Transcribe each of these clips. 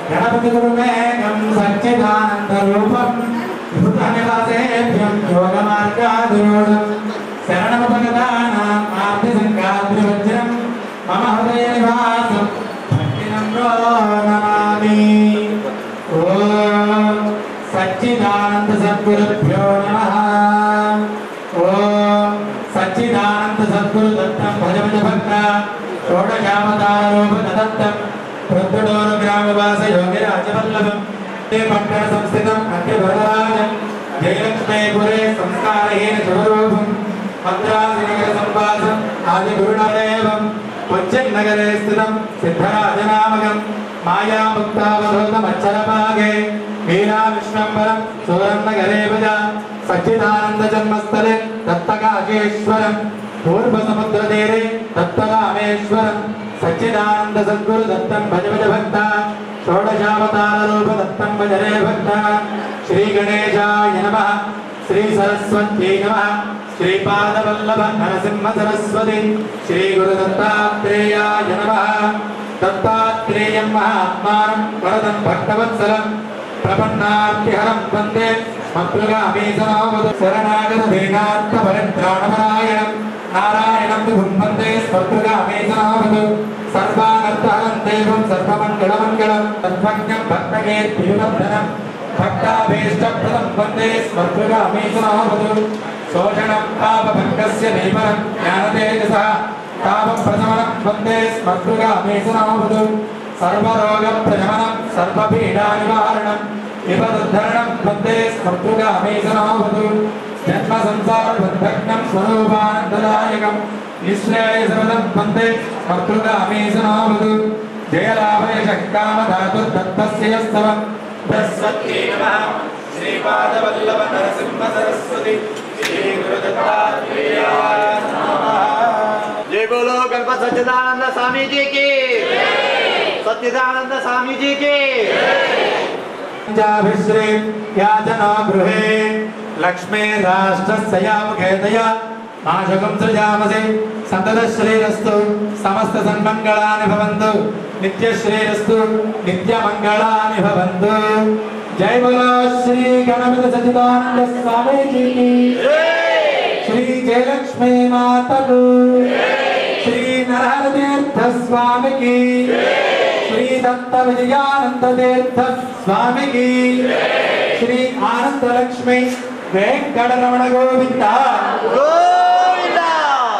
గణపతి గురుమేకం సచ్చిదానంద రూపం విభుత నివాసేభ్యం యోగ మార్గాదూఢం శరణముపగతానాం ఆర్తి సంకాద్రి వజ్రం మమ హృదయ నివాసం భక్తినమ్రో నమామి ఓం సచ్చిదానంద సద్గురుభ్యో నమః ఓం సచ్చిదానంద సద్గురు దత్తం భజ భజ భక్త షోడశావతారూప దత్తం వృద్ధుడోరు గ్రామవాస యోగిరాజవల్లభం ते పట్టణ సంస్థితం అద్య వరరాజం జయలక్ష్మే పురే సంస్కారహీన శుభరూపం భద్రాదినగర సంవాసం ఆది గురుణదేవం ఉజ్జన్ నగరే స్థితం సిద్ధరాజనామకం మాయాముక్తావధూతమచ్చరపాగే వీరా విశ్వంబరం సువర్ణగరే భజ సచ్చిదానంద జన్మస్థలే దత్తకాకేశ్వరం పూర్వసముద్రతీరే దత్తరామేశ్వరం సచ్చిదానంద సద్గురు దత్తం భజ భజ భక్త షోడశావతార రూప దత్తం భజరే భక్త శ్రీ గణేశాయ నమ శ్రీ సరస్వత్యై నమ శ్రీపాదవల్లభ నరసింహ సరస్వతి శ్రీ గురు దత్తాత్రేయాయ నమ దత్తాత్రేయం మహాత్మానం వరదం భక్తవత్సలం ప్రపన్నార్తిహరం వందే మత్రుగామీ సమావదు శరణాగత దీనార్థ పరిత్రాణపరాయణం నారాయణం విభుం వందే స్మృతుగామీ సమావదు సర్వానర్థహరం దేవం సర్వమంగళమంగళం తద్భక్తం భక్తకేర్తివర్ధనం భక్తాభీష్టప్రదం వందే స్మృతుగామీ సమావదు శోషణం పాపభంగస్య నిమరం జ్ఞానతేజస పాపం ప్రశమనం వందే స్మృతుగామీ సమావదు సర్వరోగ ప్రశమనం సర్వపీడా నివారణం విపదుద్ధరణం వందే స్మృతుగామీ సమావదు జన్మ సంసార బంధగ్నం స్వరూపానందదాయకం నిశ్రేయసమదం వందే స్మృతుగామీ సమావదు జయలాభయశ కామధాతు దత్తస్య స్తవం బృహస్పత్యై నమః శ్రీపాదవల్లభ నరసింహ సరస్వతి శ్రీ గురు దత్తాత్రేయాయ నమః जय बोलो गणपत सच्चिदानंद स्वामी जी की सच्चिदानंद स्वामी जी की पंचाभिश्री याचना गृहे लक्ष्मे राष्ट्रस्यामुखेतया नाशकं सृजामसि सन्ततश्रीरस्तु समस्त सन्मङ्गलानि भवन्तु नित्यश्रीरस्तु नित्यमङ्गलानि भवन्तु जय बोलो श्री गणपति सच्चिदानंद स्वामी जी की श्री जयलक्ष्मी माता को श्री नरहर तीर्थ स्वामी की श्री दत्त विजयानंद तीर्थ स्वामी की श्री आनंद लक्ष्मी वेंकटरमण गोविंद గోవిందా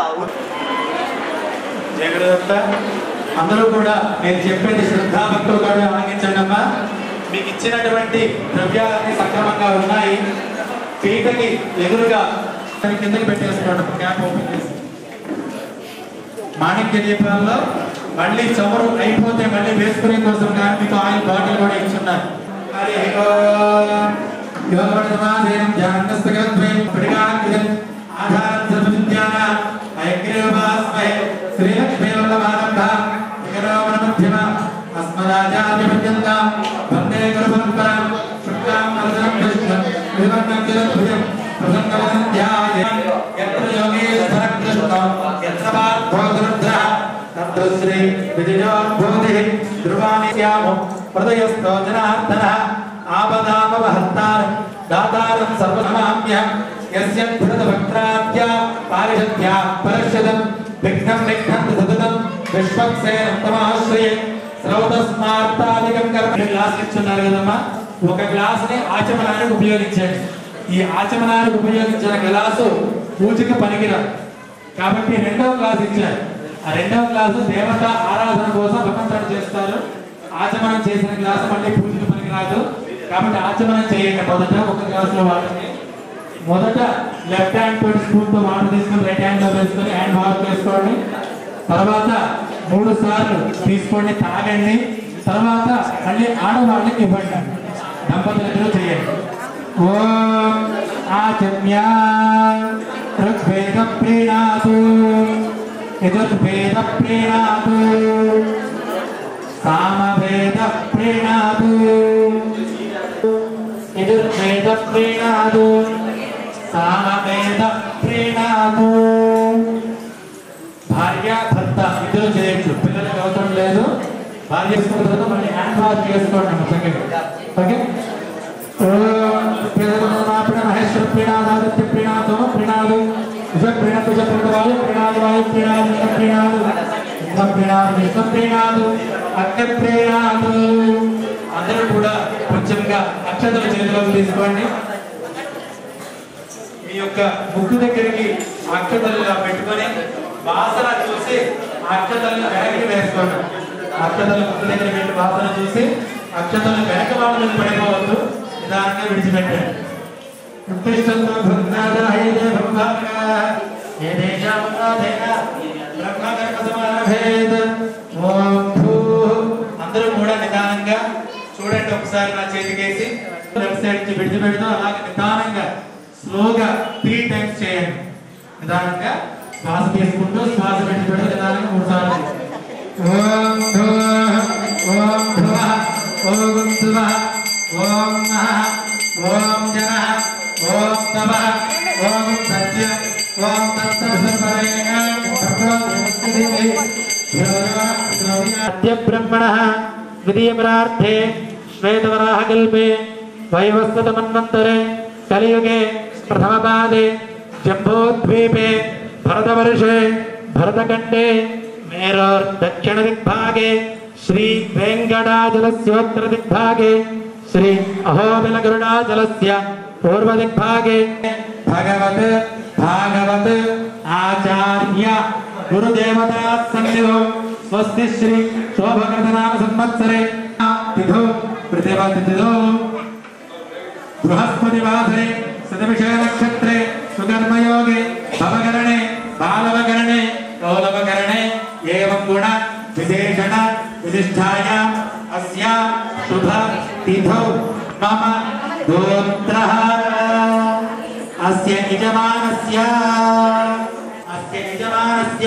జగదత్త అందరూ కూడా నేను చెప్పేది శ్రద్ధాభక్తులతో ఆలకించండి అమ్మా మీకు ఇచ్చినటువంటి ద్రవ్యాలన్నీ సక్రమంగా ఉన్నాయి పీటకి ఎదురుగా దాని కిందకి పెట్టేస్తున్నాడు క్యాప్ ఓపెన్ చేసి మాణిక్య దీపాల్లో మళ్ళీ చమురు అయిపోతే మళ్ళీ వేసుకునే కోసం కానీ మీకు ఆయిల్ బాటిల్ కూడా ఇచ్చున్నారు హరి ఓం. యోగపడసమాధీనం ధ్యానస్తగద్వయం పిడిగాంకితం ఆధారం సర్వవిద్యాన ఐగ్రీవాస్మై శ్రీలక్ష్మీ వల్లభారంభ వికరోమణ మధ్యమ అస్మదాచార్యపర్యంత వందే గురు పరంపర శుక్లాం వరదనం కృష్ణం వివర్ణం జలభుజం ప్రసన్నవదనం ధ్యాయ యత్ర యోగేశ్వర కృష్ణం యత్ర పార్థోదరుద్రః తత్ర శ్రీ విజయోద్భూతి ధ్రువాణి శ్యాము హృదయస్థో జనార్దన ఆపదామవహర్తారం దాతారం సర్వనమామ్యం యస్య ధృత భక్త్రాద్య పారిషద్య పరశ్యదం విఘ్నం విఘ్నం సతతం విశ్వక్సేనం తమాశ్రయే శ్రౌతస్మార్తాదికం కర్మ గ్లాస్ ఇచ్చున్నారు కదమ్మా ఒక గ్లాస్ ని ఆచమనానికి ఉపయోగించండి ఈ ఆచమనానికి ఉపయోగించిన గ్లాసు పూజకి పనికిరాదు కాబట్టి రెండవ క్లాస్ ఇచ్చారు ఆ రెండవ క్లాసు దేవత ఆరాధన కోసం స్వతంత్రం చేస్తారు ఆచమనం చేసిన క్లాసు మళ్ళీ పూజకి పనికిరాదు కాబట్టి ఆచమనం చేయండి మొదట ఒక గ్లాసులో వాటర్ని మొదట లెఫ్ట్ హ్యాండ్ తోటి స్పూన్ తో వాటర్ తీసుకొని రైట్ హ్యాండ్ లో వేసుకొని హ్యాండ్ వాష్ చేసుకోండి తర్వాత మూడు సార్లు తీసుకోండి తాగండి తర్వాత మళ్ళీ ఆడవాళ్ళకి ఇవ్వండి దంపతులిద్దరూ చేయండి ఓం ఆచమ్య ఋగ్వేద ప్రీణాతు యజుర్వేద ప్రీణాతు సామవేద ప్రీణాతు యజుర్వేద ప్రీణాతు సామవేద ప్రీణాతు భార్య భర్త ఇద్దరు చేయొచ్చు పిల్లలకి అవసరం లేదు బాగా చేసుకున్న తర్వాత మళ్ళీ హ్యాండ్ వాష్ చేసుకోండి అమ్మ చక్కగా ఓకే ఓం ప్రియదమాపణ మహేశ్వర ప్రీణాదాదిత్య ప్రీణాదో ప్రీణాదు విష ప్రీణ కుష ప్రణవాయు ప్రీణాదు వాయు ప్రీణాదు విష ప్రీణాదు విష ప్రీణాదు విష ప్రీణాదు అగ్ని ప్రీణాదు అందరూ కూడా కొంచెంగా అక్షతల చేతిలోకి తీసుకోండి మీ యొక్క ముక్కు దగ్గరికి అక్షతలుగా పెట్టుకొని వాసన చూసి అక్షతలను వెనక్కి వేసుకోండి అక్షతలు ముక్కు దగ్గర పెట్టి వాసన చూసి అక్షతలు వెనక వాళ్ళ మీద పడిపోవద్దు నిదానంగా విడిచిపెట్టండి ఉత్తిష్టంతో భృగ్నాదాయే బ్రహ్మాగా ఏ దేశామునాథేన బ్రహ్మకర్మ సమారభేద ఓం భూ అందరూ కూడా నిదానంగా చూడండి ఒకసారి నా చేతికేసి లెఫ్ట్ సైడ్ నుంచి విడిచిపెడుతూ అలాగే నిదానంగా స్లోగా త్రీ టైమ్స్ చేయండి నిదానంగా శ్వాస తీసుకుంటూ శ్వాస విడిచిపెడుతూ నిదానంగా మూడు సార్లు ఓం భువః ఓం భువః ఓం శివః ఓం నః ఓం జనః ఓం తపః ఓం సత్య ఓం తత్సవితృ బ్రహ్మణः ద్వితీయపరార్థే శ్వేతవరాహకల్పే వైవస్వతమన్వంతరే కలియుగే ప్రథమపాదే జంబోద్వీపే భరతవర్షే భరతఖండే మేరోర్దక్షిణదిగ్भागे శ్రీ वेङ्कटाचलस्योत्तरदिग्भागे श्री अहोबिलगरुडाचलस्य पूर्वदिग्भागे भगवत् भागवत् आचार्य गुरुदेवता सन्निधौ स्वस्ति श्री शोभकृतनाम संवत्सरे तिथौ प्रतिपतिथौ बृहस्पतिवासरे सतविषय नक्षत्रे सुकर्मयोगे भवकरणे बालवकरणे कौलवकरणे एवं गुण विशेषण विशिष्टायाम् अस्या शुभ तिथौ मम गोत्रः अस्य यजमानस्य अस्य यजमानस्य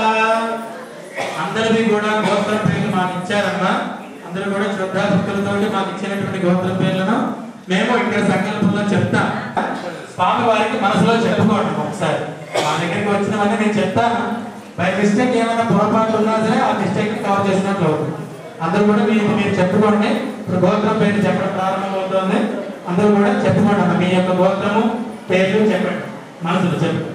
అందరివి కూడా గోత్రం పేర్లు మాకు ఇచ్చారమ్మా అందరూ కూడా శ్రద్ధాభక్తులతో మాకు ఇచ్చినటువంటి గోత్రం పేర్లను మేము ఇక్కడ సంకల్పంలో చెప్తాం స్వామి వారికి మనసులో చెప్పుకోండి ఒకసారి మా దగ్గరికి వచ్చినవన్నీ నేను చెప్తాను బై మిస్టేక్ ఏమైనా పొరపాటు ఉన్నా సరే ఆ మిస్టేక్ ని కవర్ చేసినట్లు అవుతుంది అందరూ కూడా మీరు మీరు చెప్పుకోండి ఇప్పుడు గోత్రం పేరు చెప్పడం ప్రారంభమవుతుంది అందరూ కూడా చెప్పుకోండి అన్న మీ యొక్క గోత్రము పేర్లు చెప్పండి మనసులో చెప్పండి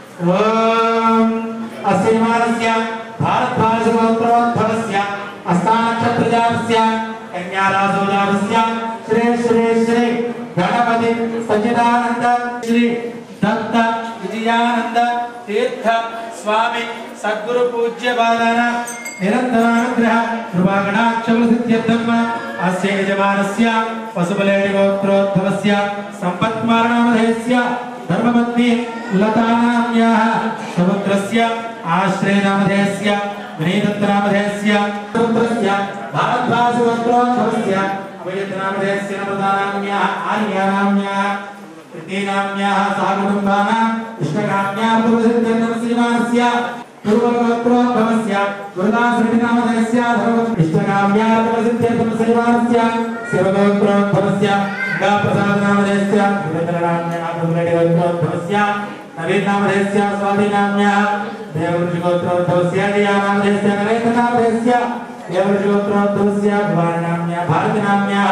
ఓం అస్యమానస్య భారద్వాజగోత్రోద్భవస్య అస్థానక్షత్రజాతస్య కన్యారాసోజాతస్య శ్రీ శ్రీ శ్రీ గణపతి సచిదానంద శ్రీ దత్త విజయానంద తీర్థ స్వామి సద్గురు పూజ్య బాలన నిరంతరానుగ్రహ కృపాగణాక్షముల సిద్ధ్యర్థం అస్య యజమానస్య పశుబలేడి గోత్రోద్భవస్య సంపత్మారణామధేయస్య ధర్మపత్ని లతానామ్యాः సముద్రస్య ఆశ్రయనామధేయస్య వినీదత్తనామధేయస్య సముద్రస్య భారద్వాజగోత్రోద్భవస్య అభయతనామధేయస్య నమదానామ్యాः ఆర్యానామ్యాः తృతీనామ్యాः సహకుటుంబానాम् ఇష్టకామ్యాः పూర్వసిద్ధ్యర్థమశ్రీమానస్య పూర్వగోత్రోద్భవస్య గురుదాశ్రీనామధేయస్య ఇష్టకామ్యాः పూర్వసిద్ధ్యర్థమశ్రీమానస్య శివగోత్రోద్భవస్య ప్రసాదనామధేయస్య వీరేంద్రనామ్యాः పూర్వగోత్రోద్భవస్య నవీనామధేయస్య స్వాధీనామ్యాः దేవృషిగోత్రోద్భవస్య దియానామధేయస్య నరేంద్రనామధేయస్య దేవృషిగోత్రోద్భవస్య భవానామ్యాः భారతినామ్యాः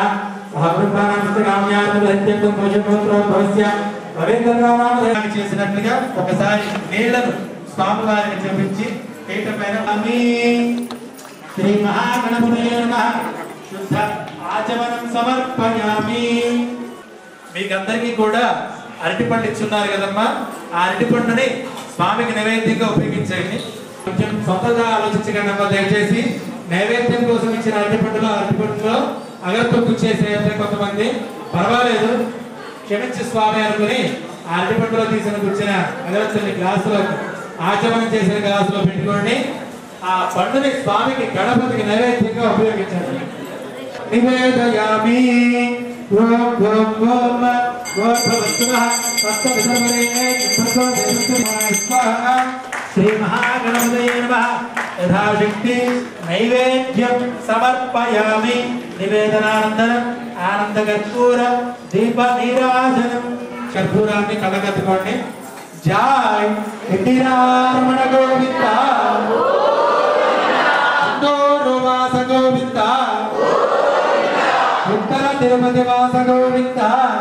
చేసినట్లుగా ఒకసారి నీళ్లను స్వామి వారిని చూపించి పీట పైన అమ్మి శ్రీ మహాగణపతయే నమః శుద్ధ ఆచమనం సమర్పయామి మీకందరికీ కూడా అరటిపండు ఇచ్చున్నారు కదమ్మా ఆ అరటిపండుని స్వామికి నైవేద్యంగా ఉపయోగించండి కొంచెం సొంతగా ఆలోచించకండి అమ్మా దయచేసి నైవేద్యం కోసం ఇచ్చిన అరటిపండులో అరటిపండులో అగరత్వం చేసే కొంతమంది పర్వాలేదు క్షమించి స్వామి అనుకుని ఆ అరటిపండులో తీసిన కూర్చిన అగరత్తుని గ్లాసులో ఆచమనం చేసిన గ్లాసులో పెట్టుకోండి ఆ పండుని స్వామికి గణపతికి నైవేద్యంగా ఉపయోగించండి నివేదయామి ఓం ఓం ఓం గోర్భవస్తునః తత్సవితర్మణే భర్గో దేవస్థానాయ స్వాహ శ్రీ మహాగణపతయే నమః యథాశక్తి నైవేద్యం సమర్పయామి నివేదనానంతరం ఆనందకర్పూర దీప నీరాజనం కర్పూరాన్ని కళ్ళకత్తుకోండి జాయ్ ఇందిరారమణ గోవింద గోరువాస గోవింద ఉత్తర తిరుపతి వాస గోవింద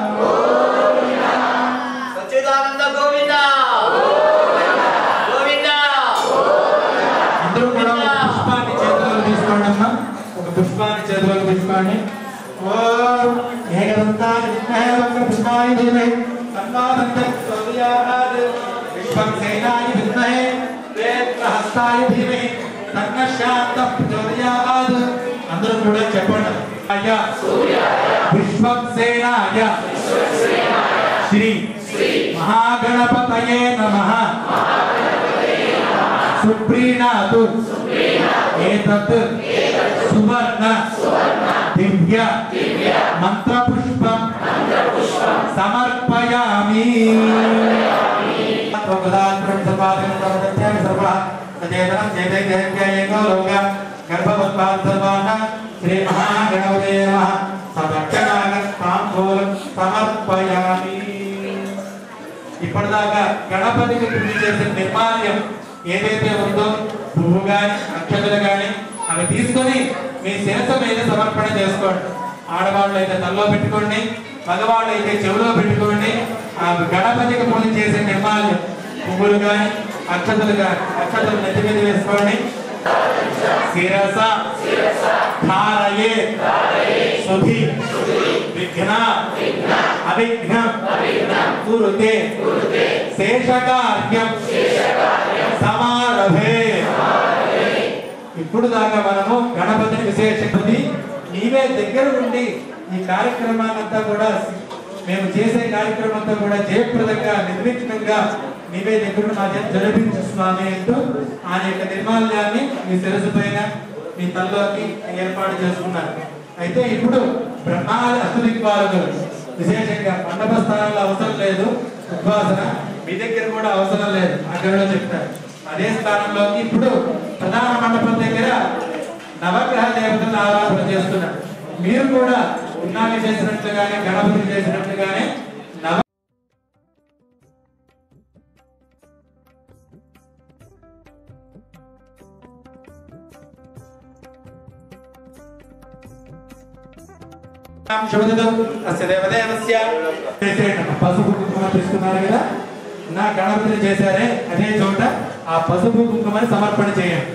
సచ్చిదానంద గోవింద గోవింద అందరూ కూడా ఒక పుష్పాన్ని చేతిలోకి తీసుకోండి అమ్మా ఒక పుష్పాన్ని చేతిలోకి తీసుకోండి ఓం ఏకదంతాయ విద్మహే వక్రతుండాయ ధీమహి తన్నో ప్రచోదయాత్ విశ్వం సేనాయ విద్మహే వేత్రహస్తాయ ధీమహి తన్న శాంత ప్రచోదయాత్ అందరూ కూడా చెప్పండి అయ్యా విశ్వం సేనాయ శ్రీ మహాగణపతయే నమః సుప్రీణాతు ఏతత్ సువర్ణ దివ్య మంత్రపుష్పం సమర్పయామి త్వగదాత్రం సర్వాధికం ప్రవదత్యామి సర్వః సచేతనం చేతే దేవ్య ఏకో లోక గర్భవత్పాద్ సర్వాణ శ్రీ మహాగణపతే నమః సదక్షణాగ తాంబూలం సమర్పయామి ఇప్పటిదాకా గణపతికి పూజ చేసిన నిర్మాల్యం ఏదైతే ఉందో పువ్వు గాని అక్షతలు గాని అవి తీసుకొని మీ శిరస మీద సమర్పణ చేసుకోండి ఆడవాళ్ళు అయితే తల్లో పెట్టుకోండి మగవాళ్ళు అయితే చెవిలో పెట్టుకోండి ఆ గణపతికి పూజ చేసే నిర్మాల్యం పువ్వులు గాని అక్షతలు గాని అక్షతలు నెత్తి మీద వేసుకోండి శిరస ధారయే సుధి విఘ్న అవిఘ్నం కురుతే శేషకార్యం సమారభే ఇప్పుడు దాకా మనము గణపతిని విశేషించింది నీవే దగ్గర ఉండి ఈ కార్యక్రమాన్నంతా కూడా మేము చేసే కార్యక్రమం అంతా కూడా జయప్రదంగా నిర్విఘ్నంగా నీవే దగ్గర మా చేత జరిపించు స్వామి అంటూ ఆయన యొక్క నిర్మాల్యాన్ని మీ శిరసు పైన మీ తల్లోకి ఏర్పాటు చేసుకున్నారు అయితే ఇప్పుడు బ్రహ్మాది అస్తుదిక్పాలకులు విశేషంగా మండప స్థానంలో అవసరం లేదు ఉద్వాసన మీ దగ్గర కూడా అవసరం లేదు అక్కడ చెప్తారు అదే స్థానంలోకి ఇప్పుడు ప్రధాన మండపం దగ్గర నవగ్రహ దేవతలను ఆరాధన చేస్తున్నారు మీరు కూడా ఉన్నామి చేసినట్లుగానే గణపతి చేసినట్లుగానే నవ శుభదినం అస్య దేవదేవస్య చేసేయండి. పసుపు కుంకుమ తీసుకున్నారు కదా నా గణపతిని చేశారే అదే చోట ఆ పసుపు కుంకుమని సమర్పణ చేయండి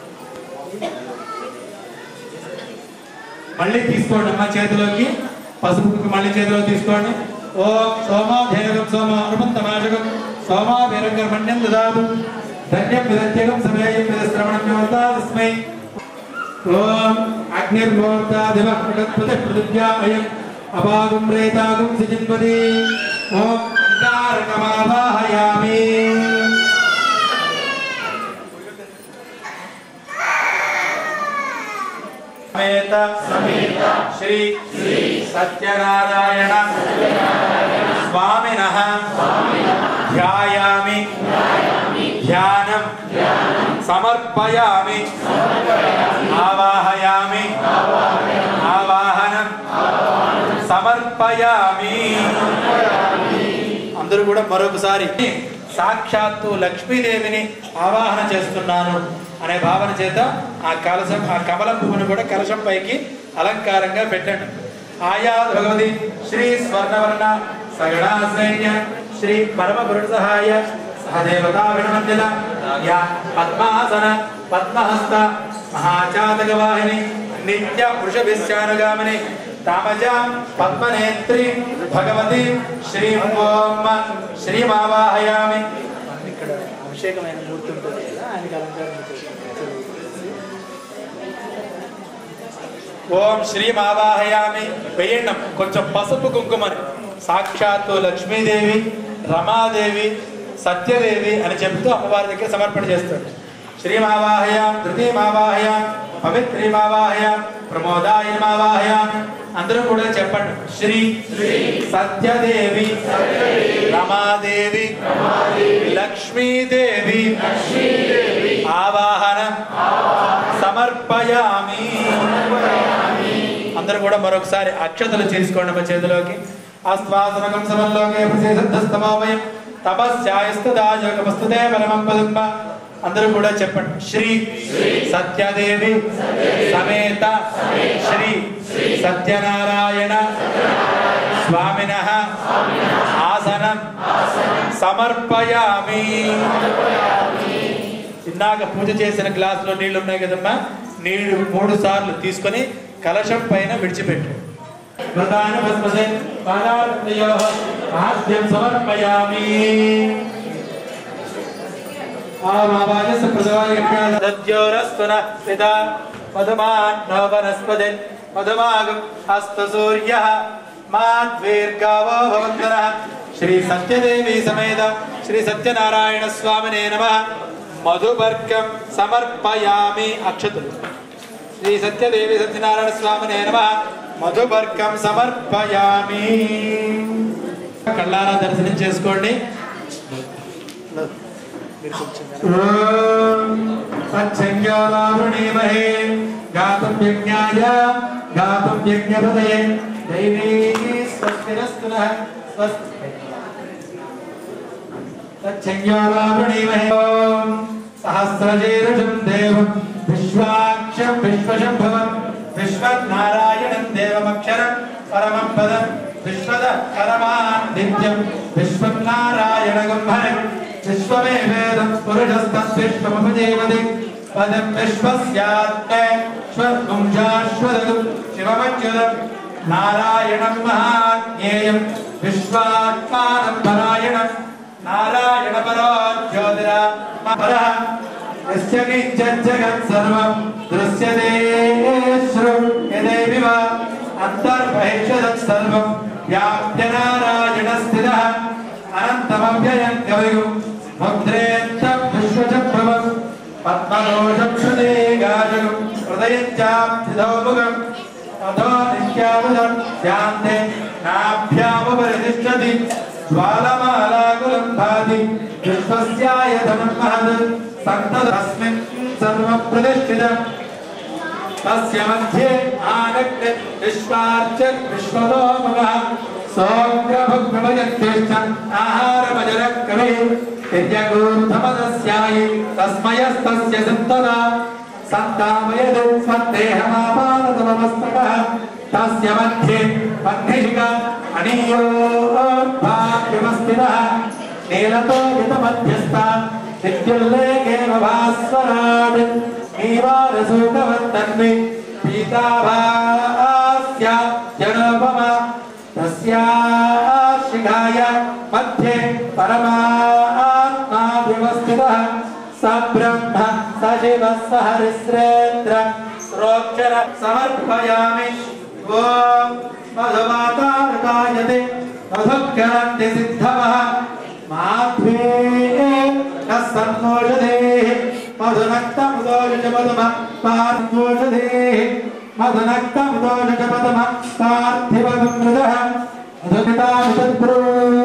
మళ్ళీ తీసుకోండి అమ్మ చేతిలోకి పసుపు కుంకుమ మళ్ళీ చేతిలోకి తీసుకోండి ఓ సోమా ధేనగం సోమ అనుబంధమాశకం సోమా వీరంగర్మణ్యం దదాదు ధన్యం విదత్యగం సమయం విదశ్రవణం యోతాస్మై ఓం అగ్నిర్మూర్తాదివ ప్రగత్పతి పృథివ్యామయం అపాగం రేతాగం సిజిన్వది ఓం అంగారకమావాహయామి సమేత శ్రీ సత్యనారాయణ స్వామినః ధ్యాయామి ధ్యానం సమర్పయామి ఆవాహయామి ఆవాహనం సమర్పయామి అందరూ కూడా మరొకసారి సాక్షాత్తు లక్ష్మీదేవిని ఆవాహన చేస్తున్నాను అనే భావన చేత ఆ కలశం ఆ కమలం పువ్వును కూడా కలశం పైకి అలంకారంగా పెట్టండి ఆయా భగవతి శ్రీ స్వర్ణవర్ణ సగణాశ్రైన్య శ్రీ పరమ గురు సహాయ సహదేవతా వినమందిన యా పద్మాసన పద్మహస్త మహాచాతక వాహిని నిత్య పురుష విశ్చానుగామిని తామజ పద్మనేత్రి భగవతి శ్రీ ఓం శ్రీమావాహయామి ఇక్కడ అభిషేకమైన మూర్తి ఉంటుంది కదా ఆయనకి అలంకారం చేసి- ఓం శ్రీమావాహయామి వేయండి కొంచెం పసుపు కుంకుమని సాక్షాత్తు లక్ష్మీదేవి రమాదేవి సత్యదేవి అని చెప్తూ అమ్మవారి దగ్గర సమర్పణ చేస్తాడు శ్రీమావాహయాం ధృతిమావాహయాం పవిత్రీమావాహయాం ప్రమోదాయమావాహయాం అందరూ కూడా చెప్పండి శ్రీ సత్యదేవి రమాదేవి లక్ష్మీదేవి ఆవాహన సమర్పయామి అందరూ కూడా మరొకసారి అక్షతలు చేసుకోండి మా చేతిలోకి ఆస్వాసనకం సమల్లోకే ప్రసేద్ధస్తమావయం తపస్యాయస్తదాయోగమస్తుతే పరమం పదుంబ అందరూ కూడా చెప్పండి శ్రీ సత్యదేవి సమేత శ్రీ సత్యనారాయణ స్వామిన ఆసనం సమర్పయామి ఇందాక పూజ చేసిన గ్లాసులో నీళ్లు ఉన్నాయి కదమ్మా నీళ్లు మూడు సార్లు తీసుకొని కలశం పైన విడిచిపెట్టు ప్రధానమస్మసే పాదార్పణయోః ఆద్యం సమర్పయామి ఆమావాజస్య ప్రసవాయ సద్యోరస్తున పితా మధుమాన్నో వనస్పతి మధుమాగం హస్త సూర్య మాద్వీర్గావో భవంతున శ్రీ సత్యదేవి సమేత శ్రీ సత్యనారాయణ స్వామినే నమ మధువర్గం సమర్పయామి అక్షతులు శ్రీ సత్యదేవి సత్యనారాయణ స్వామినే నమ మధువర్గం సమర్పయామి కళ్ళారా దర్శనం చేసుకోండి మీరు కొంచెం తచ్చంగాలావృణీమహే గాతుం యజ్ఞాయ గాతుం యజ్ఞపదయే దైవీ స్వస్తిరస్తునః స్వస్తి తచ్చంగాలావృణీమహే ఓం సహస్రశీర్షం దేవం విశ్వాక్షం విశ్వశంభవం విశ్వనారాయణం దేవమక్షరం పరమం పదం విశ్వద పరమాదిత్యం విశ్వం నారాయణగం భరం విశ్వమే వేదం పురుషస్తద్విశ్వముపజీవతి పదం విశ్వస్యాత్మే స్వర్గుంశాశ్వదం శివమచ్యుతం నారాయణం మహాజ్ఞేయం విశ్వాత్మానం పరాయణం నారాయణ పరో జ్యోతిరా పరః యస్య కించజ్జగత్ సర్వం దృశ్యతే శ్రుయదేవివ అంతర్బహిష్యత్ సర్వం వ్యాప్య నారాయణ స్థితः అనంతమవ్యయం కవిగు ముద్రేత్తం విశ్వచక్రవం పద్మదోషం హృదే గాజగం హృదయం చాప్తిదౌముఖం అధో నిత్యాముదం శాంతే నాభ్యాముపరితిష్టతి జ్వాలమాలాకులం భాతి విశ్వస్యాయతనం మహద్ సంతదస్మిన్ సర్వం ప్రతిష్ఠితం తస్య మధ్యే ఆనగ్న విశ్వార్చ విశ్వదోమగ సౌగ్రభగ్రమయత్తిష్ట ఆహారమజర కవి యజ్ఞగూర్ధమదస్యాయి తస్మయస్తస్య సంతదా సంతామయదు స్వదేహమాపానతమస్తకः తస్య మధ్యే పద్మిషిక అనీయోర్భాగ్యమస్థితः నీలతో యుతమధ్యస్థ విద్యుల్లేఖేన భాస్వరాడ్ నీవారసూకవత్తన్వి పీతాభాస్య జనోపమ తస్యాశిఖాయ మధ్యే పరమాత్మా వ్యవస్థితः స బ్రహ్మ స శివ స హరిశ్రేంద్ర శ్రోక్షర సమర్పయామి ఓం మధుమాతాయతే మధుకరంతి సిద్ధవః మాధ్వే న సన్మోషదే మధునక్తముదోష మధుమ పార్థోషదే మధునక్తముదోష మధుమ పార్థివగం మృదః మధుమితామితద్బ్రూ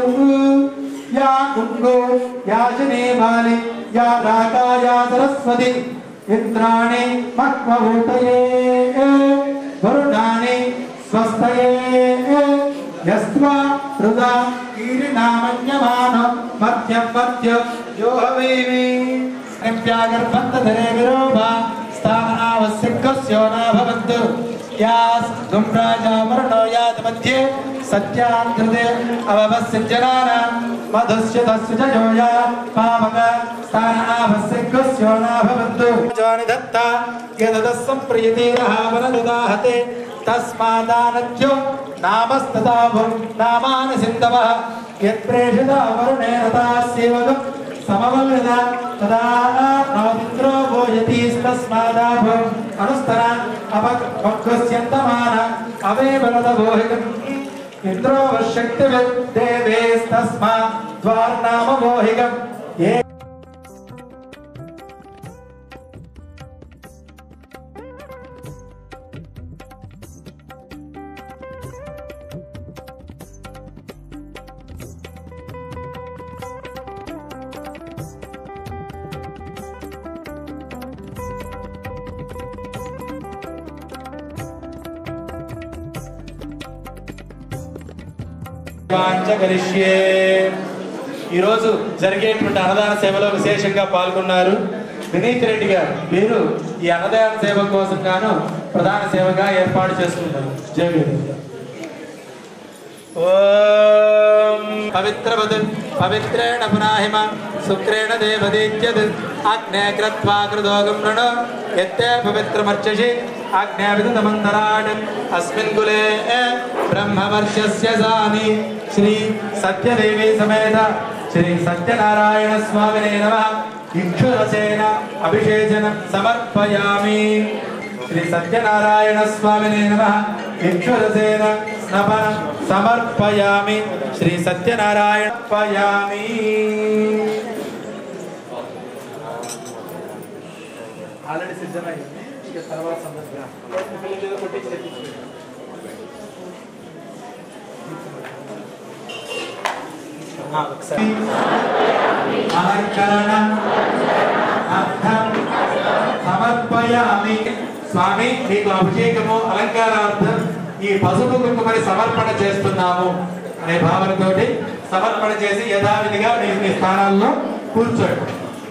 యా గుంగో యా శనేమాలి యా రాకా యా సరస్వతి ఇంద్రాణి మక్మభూతయే వరుణాని స్వస్థయే యస్త్వా హృదా కీరినామన్యమాన మధ్యం మధ్య యోహవేమి నింప్యాగర్భంతధరే విరోభా స్థానావశ్యకస్యో నాభవంతు యాస్ ధుమ్రాజా వరుణో యాత్ మధ్యే సత్యాంధ్రదే అవవస్యంజనానాం మధుస్య తస్య జయోయా పావక స్థానావశ్యకస్యో నాభవంతు జాని దత్త యదదः సంప్రియతీరः వనదుదాహతే తస్మాదానద్యో నామస్తదాభుం నామాని సింధవः యత్ప్రేషితా వరుణేన తాస్యేవగం సమవల్లద తదా నోమిత్రో భోజతీస్తస్మాదాభుం అనుస్తర అపక్వస్యంతమాన అవే బలదభోహికం ఇంద్రో శక్తివిద్ దేవేస్తస్మా ద్వార్నామమోహికం ఏ వాంఛకరిష్యే ఈరోజు జరిగేటువంటి అన్నదాన సేవలో విశేషంగా పాల్గొన్నారు వినీత్ రెడ్డి గారు వీరు ఈ అన్నదాన సేవ కోసం గాను ప్రధాన సేవగా ఏర్పాటు చేసుకుంటారు జై వీరు ఓం పవిత్రవద్ పవిత్రేణ పునాహిమ శుక్రేణ దేవదీత్యద్ అగ్నే క్రత్వా కృతోగం రుణ ఎత్తే పవిత్రమర్చసి అగ్నే విదతమంతరాడ్ అస్మిన్ కులే బ్రహ్మవర్షస్య సాని శ్రీ సత్యదేవి సమేత శ్రీ సత్యనారాయణ స్వామినే నమ ఇక్షురసేన అభిషేచనం సమర్పయామి శ్రీ సత్యనారాయణ స్వామినే నమ ఇక్షురసేన స్నపనం సమర్పయామి శ్రీ సత్యనారాయణ పయామి ఆల్రెడీ సిద్ధమైంది ఇక తర్వాత సందర్భంగా కొట్టించి తెప్పించుకోండి. ఆ, ఒకసారి అలంకరణ అర్థం సమర్పయామి స్వామి మీకు అభిషేకము అలంకారార్థం ఈ పసుపు కుంకుమని సమర్పణ చేస్తున్నాము అనే భావనతోటి సమర్పణ చేసి యథావిధిగా మీ మీ స్థానాల్లో కూర్చోండి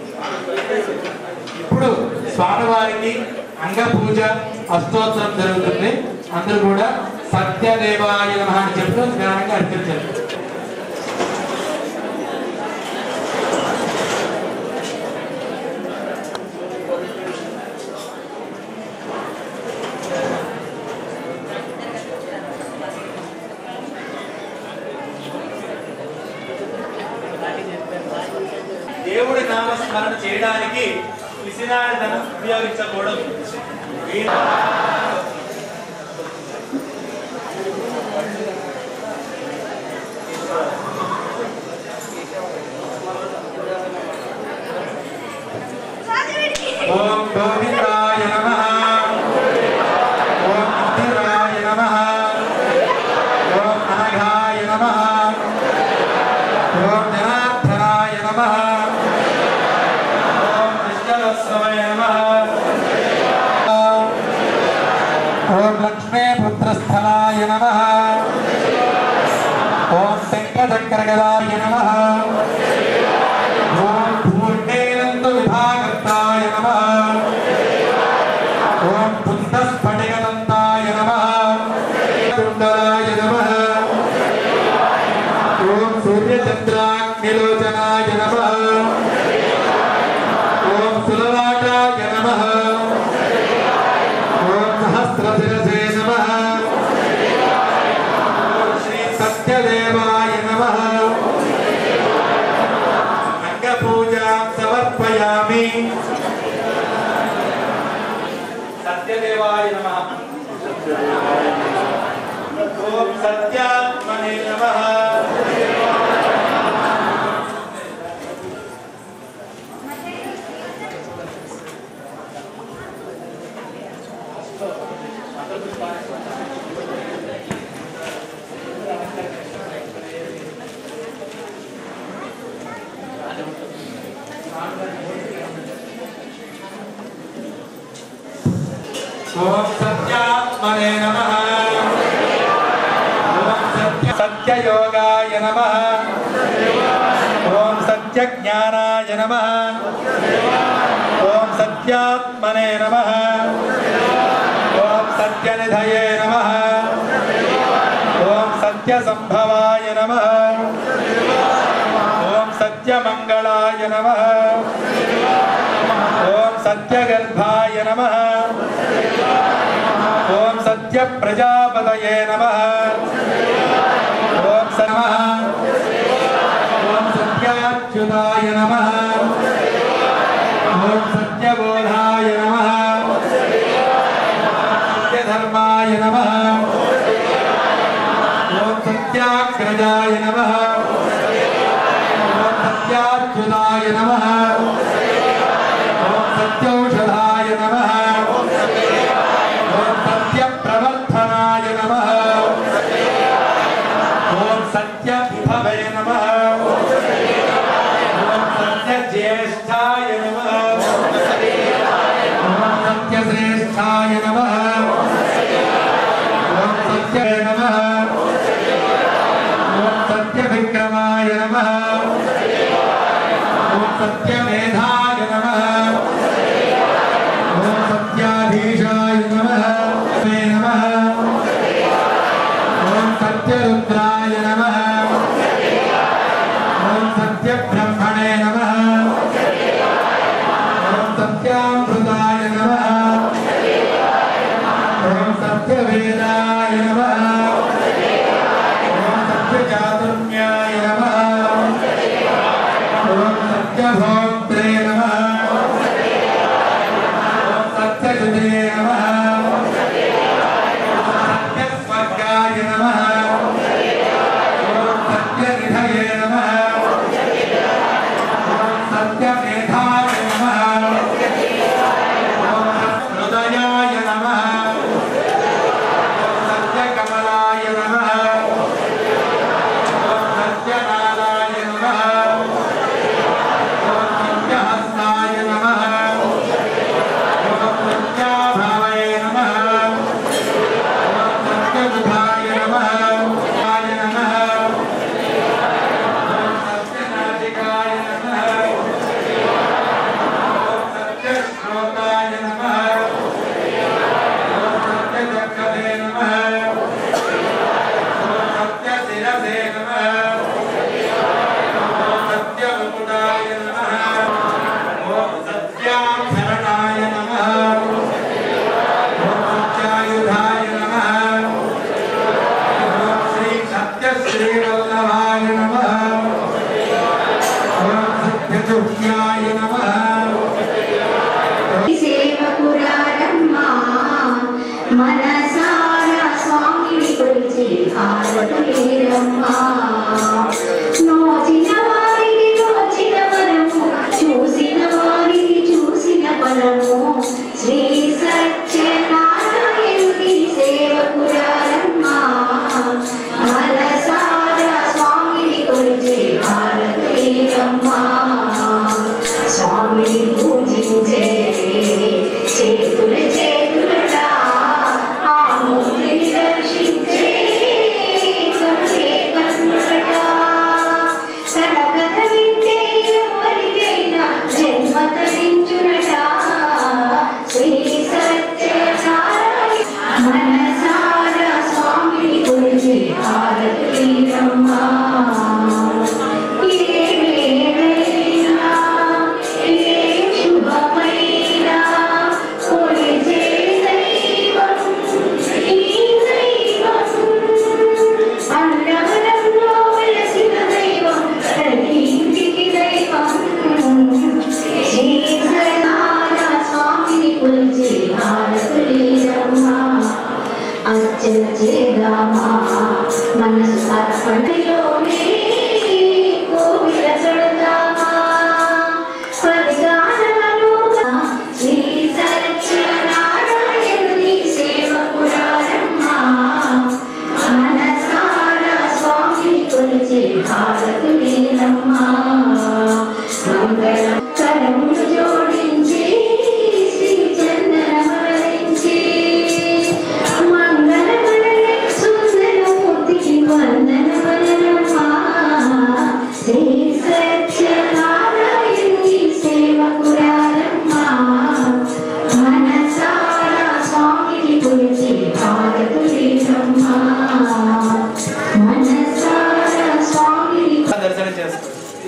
ఇప్పుడు స్వామివారికి అంగ పూజ అష్టోత్తరం జరుగుతుంది అందరూ కూడా సత్యదేవాయ నమః అని చెప్తూ జ్ఞానంగా అర్పించారు దేవుడి నామస్మరణ చేయడానికి పిసినారితనం ఉపయోగించకూడదు వీణ- ఓం గోవిందాయ నమః ఓం ఇందిరాయ నమః ఓం అనఘాయ నమః ఓం జనార్దనాయ నమః ఓం విష్ణవస్వయ నమః ఓం లక్ష్మీపుత్రస్థలాయ నమః ఓం శంఖచక్రగదాయ నమః ఓం పూర్ణేనందు విభాగత్తాయ నమః ఓం పుంతస్ఫటికదంతాయ నమః కుండలాయ నమః ఓం సూర్యచంద్రాగ్నిలోచనాయ నమః ఓం సులలాటాయ నమః ఓం సహస్రశిరసే నమః ఓం శ్రీ సత్యదేవాయ నమః అంగపూజాం సమర్పయామి సత్యదేవాయ నమః ఓం సత్యాత్మనే నమః ఓం సత్యాత్మనే నమః ఓం సత్య సత్యయోగాయ నమః ఓం సత్యజ్ఞానాయ నమః ఓం సత్యాత్మనే నమః ఓం సత్యనిధయే నమః ఓం సత్యసంభవాయ నమః ఓం సత్యమంగళాయ నమః ఓం సత్యగర్భాయ నమః ఓం సత్య ప్రజాపతయే నమ ఓం స నమః ఓం సత్యాచ్యుతాయ నమ ఓం సత్యబోధాయ నమ సత్యధర్మాయ నమ ఓం సత్యాగ్రజాయ నమ ఓం సత్యాచ్యుతాయ నమ ఓం సత్యౌషధాయ నమ ఓం సత్య ప్రవర్ధనాయ నమ ఓం సత్య విభవే నమ ఓం సత్య జ్యేష్ఠాయ నమ ఓం సత్య శ్రేష్ఠాయ నమ ఓం సత్య నమ ఓం సత్య విక్రమాయ నమ ఓం సత్య మేధాయ నమ చేదామా మనసు అర్పణలోనే కోవిల కడదామా పదిగానలుగా శ్రీ సత్యనారాయణుని సేవకురారమ్మా మనసారా స్వామి కొలిచే భారతులేనమ్మా మంగళం కరములు జోడించి శ్రీ చందనమరించి మంగళమలే సుందరమూర్తికి వందనమలనమ్మా శ్రీ సత్యనారాయణి సేవకురారమ్మా మనసారా స్వామికి కొలిచే భారతులేనమ్మా మనసారా స్వామికి దర్శనం చేసుకో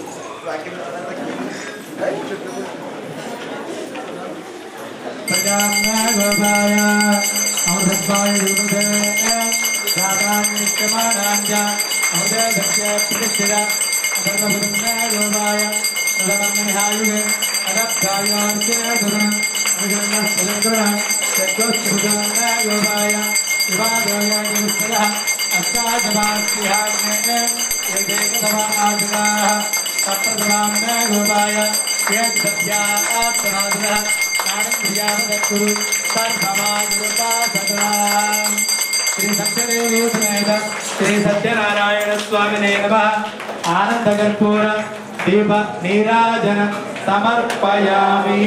ప్రజాజ్ఞాగోపాయ అమృతత్వాయ విముదే రాగాన్నిత్యమానాంజ అమృతభక్త్య ప్రతిష్ఠిత అధర్మభుజ్ఞాగోపాయ తదమన్నిహాయుగే అదప్తాయోర్చేదున అనుగణస్వతంత్రుణ చక్రోత్సుజాగోపాయ వివాదోయ నిరుత్తర అష్టాదమాస్యాగ్నే ఏకైకతమా ఆదినాః సప్తదమాగ్నేగోపాయ ఏకసత్యా ఆత్మనాదినः జ్ఞానక్రియావదక్కురు సర్వమాయురుపాసదా శ్రీ సత్యదేవి సమేత శ్రీ సత్యనారాయణ స్వామినే నమ ఆనందకర్పూర దీప నీరాజన సమర్పయామి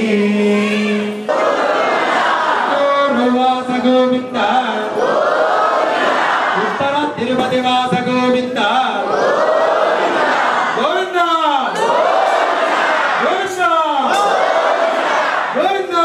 పూర్వవాస గోవింద ఉత్తర తిరుపతి వాస గోవింద గోవింద గోవింద గోవింద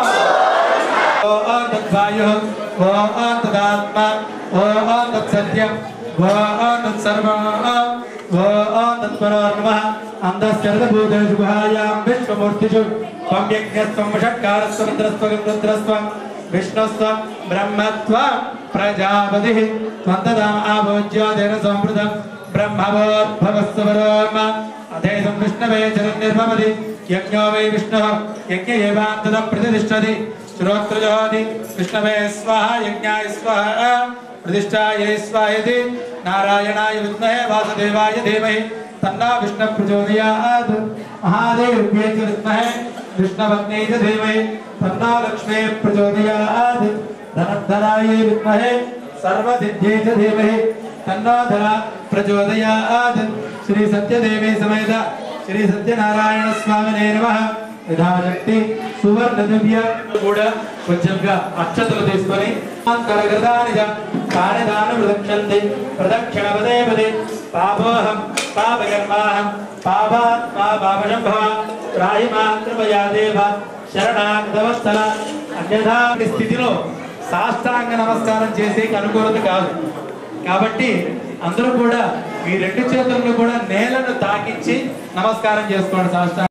ఓం తద్వాయు ఓం తదాత్మ ఓం తత్సత్యం ఓం తత్సర్వం ఓం తత్పరోర్మ అందస్కరభూతేషు గుహాయాం విశ్వమూర్తిషు త్వం యజ్ఞస్త్వం వషట్కారస్త్వం ఇంద్రస్త్వం రుద్రస్త్వం విష్ణుస్త్వం బ్రహ్మత్వం ప్రజాపతి త్వంతదాం ఆభోజ్యోదేన సంవృతం బ్రహ్మవోద్భవస్వరోర్మ అధేదం విష్ణవే చరణిర్భవతి యజ్ఞో వై విష్ణుః యజ్ఞ ఏవాంతదం ప్రతిష్టతి శ్రోత్రజోతి విష్ణవే స్వాహ యజ్ఞాయ స్వాహ ప్రతిష్టాయై స్వాహేతి నారాయణాయ విద్మహే వాసుదేవాయ ధీమహి తన్నా విష్ణు ప్రచోదయాత్ మహాదేవ్యై చ విద్మహే విష్ణవగ్నే చ ధీమహి తన్నా లక్ష్మే ప్రచోదయాత్ ధనధరాయ విద్మహే సర్వసిద్ధ్యై చ ధీమహి తన్నో ధర ప్రచోదయాత్ శ్రీ సత్యదేవి సమేత శ్రీ సత్యనారాయణ స్వామినే నమః యథాశక్తి సువర్ణ దివ్య కూడా కొంచెంగా అక్షతలు తీసుకొని కరగదానిజ కానిదాన ప్రదక్షంతి ప్రదక్షిణ పదే పదే పాపోహం పాపకర్మాహం పాపాత్మా పాపశంభవ రాహిమా కృపయా దేవ శరణాగతవస్థల అన్యథా స్థితిలో సాష్టాంగ నమస్కారం చేసే అనుకూలత కాదు కాబట్టి అందరూ కూడా మీ రెండు చేతులను కూడా నేలను తాకించి నమస్కారం చేసుకోండి సాష్టాంగ